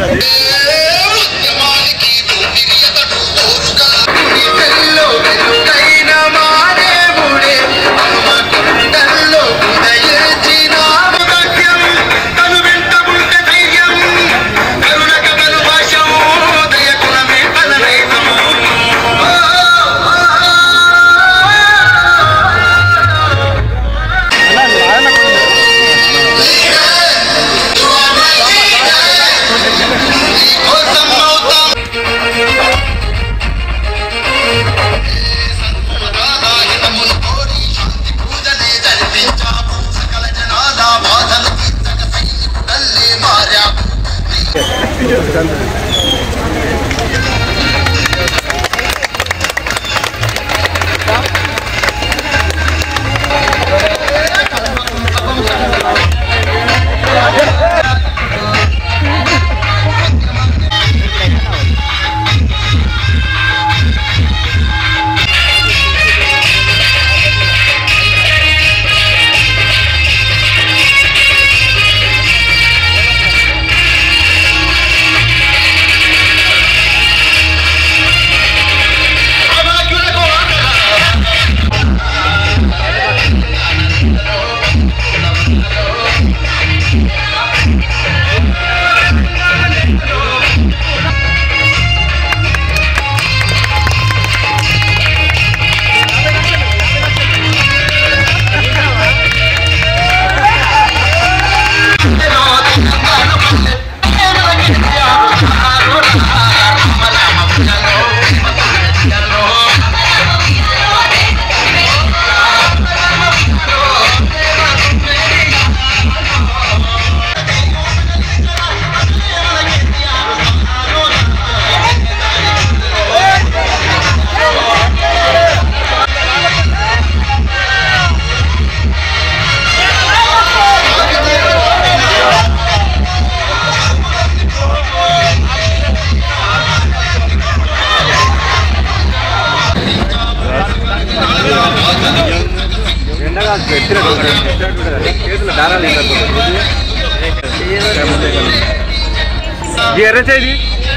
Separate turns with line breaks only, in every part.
ఎర్ర చేయి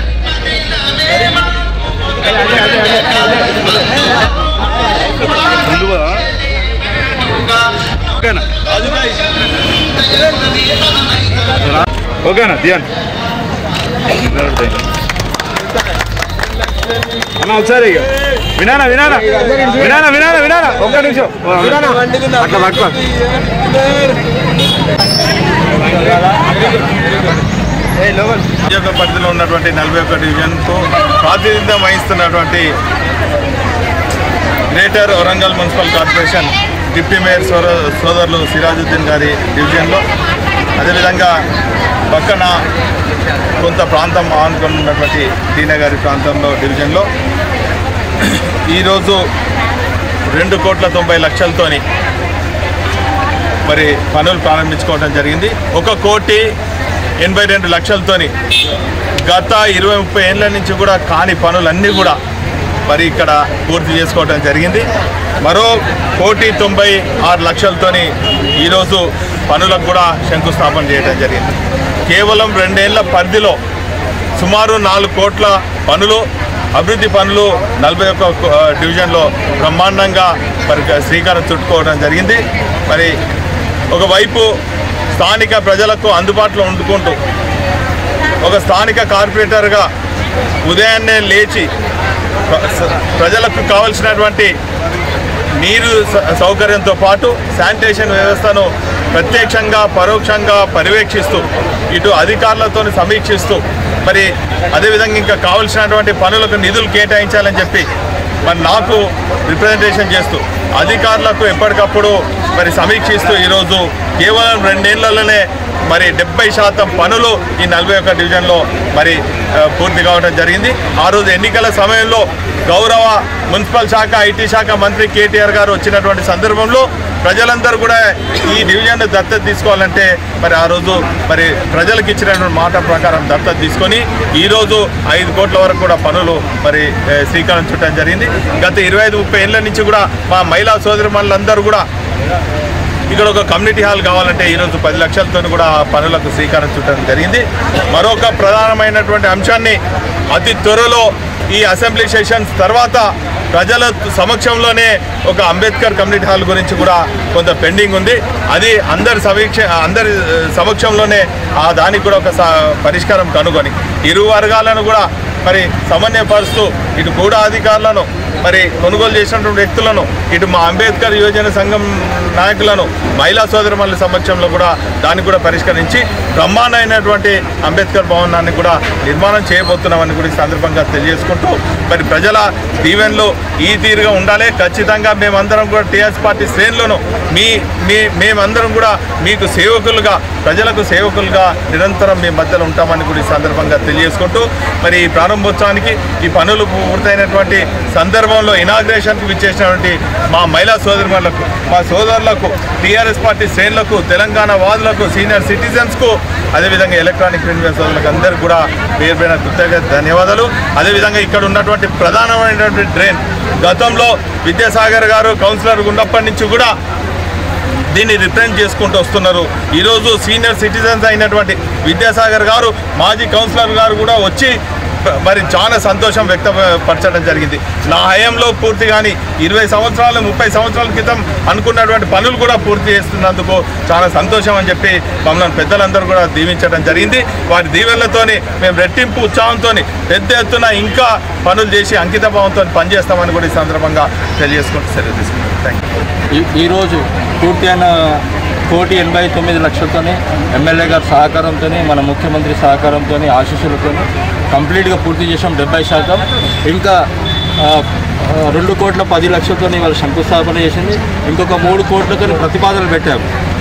ఓకేనా ఓకేనా దియండి అన్న ఒకసారి ఇక వినానా వినానా వినానా వినానా వినానా ఒక్క నిమిషం అట్లా పట్టుకో
నియోజక పరిధిలో ఉన్నటువంటి నలభై ఒక్క డివిజన్కు ప్రాతినిధ్యం వహిస్తున్నటువంటి greater Warangal municipal corporation deputy mayor సోర సోదరులు సిరాజుద్దీన్ గారి డివిజన్లో అదేవిధంగా పక్కన కొంత ప్రాంతం ఆనుకొని ఉన్నటువంటి టీనగారి ప్రాంతంలో డివిజన్లో ఈరోజు రెండు కోట్ల తొంభై లక్షలతోని మరి పనులు ప్రారంభించుకోవడం జరిగింది ఒక కోటి ఎనభై రెండు లక్షలతోని గత ఇరవై ముప్పై ఏళ్ళ నుంచి కూడా కాని పనులన్నీ కూడా మరి ఇక్కడ పూర్తి చేసుకోవడం జరిగింది మరో కోటి తొంభై ఆరు లక్షలతోని ఈరోజు పనులకు కూడా శంకుస్థాపన చేయడం జరిగింది కేవలం రెండేళ్ల పరిధిలో సుమారు నాలుగు కోట్ల పనులు అభివృద్ధి పనులు నలభై ఒక్క ఆ, డివిజన్లో బ్రహ్మాండంగా మరి శ్రీకారం చుట్టుకోవడం జరిగింది మరి ఒకవైపు స్థానిక ప్రజలకు అందుబాటులో ఉండుకుంటూ ఒక స్థానిక కార్పొరేటర్గా ఉదయాన్నే లేచి ప్ర- స- ప్రజలకు కావలసినటువంటి నీరు స- సౌకర్యంతో పాటు శానిటేషన్ వ్యవస్థను ప్రత్యక్షంగా పరోక్షంగా పర్యవేక్షిస్తూ ఇటు అధికారులతో సమీక్షిస్తూ మరి అదేవిధంగా ఇంకా కావలసినటువంటి పనులకు నిధులు కేటాయించాలని చెప్పి మరి నాకు రిప్రజెంటేషన్ చేస్తూ అధికారులకు ఎప్పటికప్పుడు మరి సమీక్షిస్తూ ఈరోజు కేవలం రెండేళ్లలోనే మరి డెబ్బై శాతం పనులు ఈ నలభై ఒక్క డివిజన్లో మరి ఆ, పూర్తి కావడం జరిగింది ఆ రోజు ఎన్నికల సమయంలో గౌరవ మున్సిపల్ శాఖ ఐటీ శాఖ మంత్రి కేటీఆర్ గారు వచ్చినటువంటి సందర్భంలో ప్రజలందరూ కూడా ఈ డివిజన్ దత్తత తీసుకోవాలంటే మరి ఆ రోజు మరి ప్రజలకు ఇచ్చినటువంటి మాట ప్రకారం దత్తత తీసుకొని ఈరోజు ఐదు కోట్ల వరకు కూడా పనులు మరి ఏ, శ్రీకారం చుట్టడం జరిగింది గత ఇరవై ఐదు ముప్పై ఏళ్ళ నుంచి కూడా మా మహిళా సోదరి కూడా ఇక్కడ ఒక కమ్యూనిటీ హాల్ కావాలంటే ఈరోజు పది లక్షలతో కూడా ఆ పనులకు శ్రీకారం చుట్టడం జరిగింది మరొక ప్రధానమైనటువంటి అంశాన్ని అతి త్వరలో ఈ అసెంబ్లీ సెషన్స్ తర్వాత ప్రజల సమక్షంలోనే ఒక అంబేద్కర్ కమ్యూనిటీ హాల్ గురించి కూడా కొంత పెండింగ్ ఉంది అది అందరి సమీక్ష అందరి ఆ, సమక్షంలోనే ఆ దానికి కూడా ఒక స- పరిష్కారం కనుగొని ఇరు వర్గాలను కూడా మరి సమన్వయపరుస్తూ ఇటు కూడా అధికారులను మరి కొనుగోలు చేసినటువంటి వ్యక్తులను ఇటు మా అంబేద్కర్ యువజన సంఘం నాయకులను మహిళా సోదరుల సమక్షంలో కూడా దాన్ని కూడా పరిష్కరించి బ్రహ్మాండమైనటువంటి అంబేద్కర్ భవనాన్ని కూడా నిర్మాణం చేయబోతున్నామని కూడా ఈ సందర్భంగా తెలియజేసుకుంటూ మరి ప్రజల దీవెనలో ఈ తీరుగా ఉండాలి ఖచ్చితంగా మేమందరం కూడా టీఆర్ఎస్ పార్టీ శ్రేణులను మీ మీ మేమందరం కూడా మీకు సేవకులుగా ప్రజలకు సేవకులుగా నిరంతరం మీ మధ్యలో ఉంటామని కూడా ఈ సందర్భంగా తెలియజేసుకుంటూ మరి ఈ ప్రారంభోత్సవానికి ఈ పనులు పూర్తయినటువంటి సందర్భంలో ఇనాగ్రేషన్కి విచ్చేసినటువంటి మా మహిళా సోదరులకు మా సోదరులకు టీఆర్ఎస్ పార్టీ శ్రేణులకు తెలంగాణ వాదులకు సీనియర్ సిటిజన్స్కు అదేవిధంగా ఎలక్ట్రానిక్ మీడియా సోదరులకు అందరికీ కూడా పేరు పైన కృతజ్ఞత ధన్యవాదాలు అదేవిధంగా ఇక్కడ ఉన్నటువంటి ప్రధానమైనటువంటి డ్రైన్ గతంలో విద్యాసాగర్ గారు కౌన్సిలర్ ఉన్నప్పటి నుంచి కూడా దీన్ని రిప్రజెంట్ చేసుకుంటూ వస్తున్నారు ఈరోజు సీనియర్ సిటిజన్స్ అయినటువంటి విద్యాసాగర్ గారు మాజీ కౌన్సిలర్ గారు కూడా వచ్చి మరి చాలా సంతోషం వ్యక్తపరచడం జరిగింది నా హయాంలో పూర్తి కానీ ఇరవై సంవత్సరాలు ముప్పై సంవత్సరాల క్రితం అనుకున్నటువంటి పనులు కూడా పూర్తి చేస్తున్నందుకు చాలా సంతోషం అని చెప్పి మమ్మల్ని పెద్దలందరూ కూడా దీవించడం జరిగింది వారి దీవెనలతోని మేము రెట్టింపు ఉత్సాహంతో పెద్ద ఎత్తున ఇంకా పనులు చేసి అంకిత భావంతో పనిచేస్తామని కూడా ఈ సందర్భంగా తెలియజేసుకుంటూ సెలవు తీసుకుంటాం థ్యాంక్ యూ
ఈ- ఈరోజు పూర్తి అయిన కోటి ఎనభై తొమ్మిది లక్షలతోని ఎమ్మెల్యే గారి సహకారంతో మన ముఖ్యమంత్రి సహకారంతో ఆశీస్సులతో కంప్లీట్గా పూర్తి చేసాం డెబ్బై శాతం ఇంకా ఆ, ఆ, రెండు కోట్ల పది లక్షలతో ఇవాళ శంకుస్థాపన చేసింది ఇంకొక మూడు కోట్లతో ప్రతిపాదనలు పెట్టాము